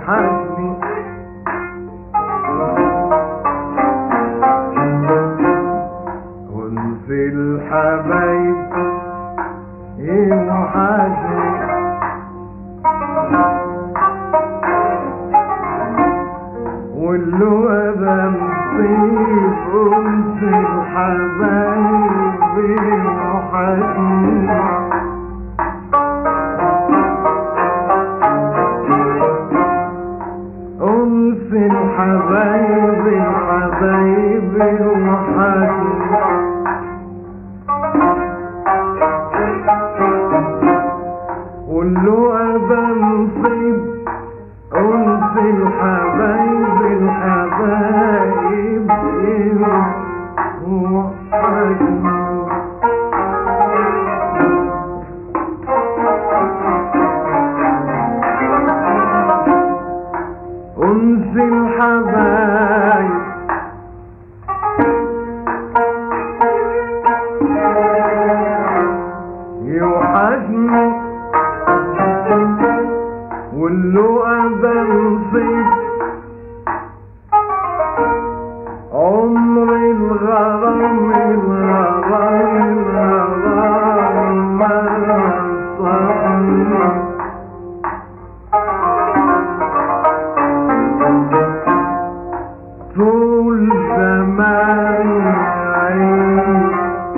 يوحشني أنس الحبايب يوحشني واللغة ده نصيب أنس الحبايب يوحشني أنس الحبايب الحبايب الوحشني كله أبا نصيب أنس الحبايب الحبايب الوحشني أنس الحبايب يوحشني واللقى بنصيب عمر الغرام الغرام الغرام ما صار طول زمان عيني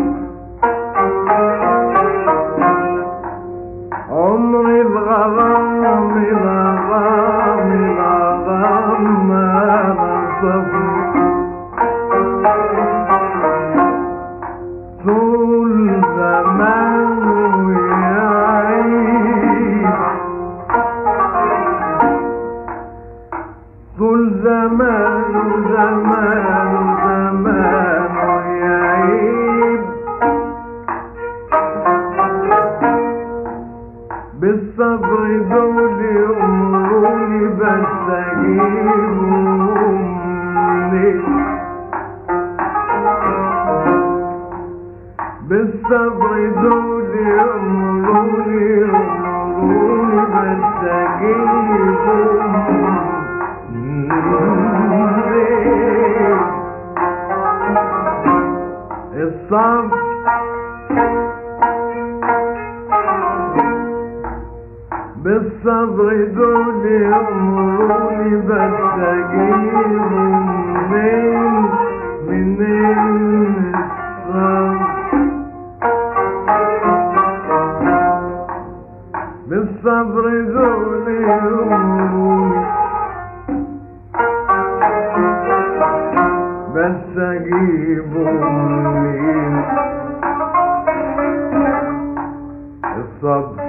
عمر الغرام الغرام الغرام ما نصفني طول زمان ويعيش طول زمان زمان زمان ويعيب بالصبر دول يأمروني بس أجيبهم منين بالصبر دول يأمروني يأمروني بس أجيبهم منين الصبر بالصبر دول يأمروني بس أجيبهم منين منين الصبر بالصبر دول يأمروني بس أجيبهم منين الصبر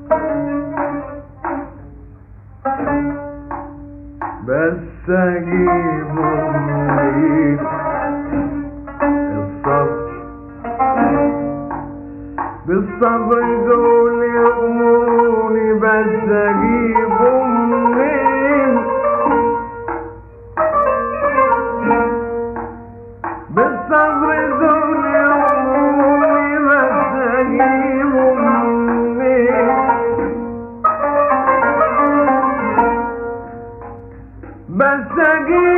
بس اجيبهم منين الصبر بالصبر دول يأمروني بس اجيبهم منين بالصبر دول يأمروني بس اجيبهم منين بس اجيب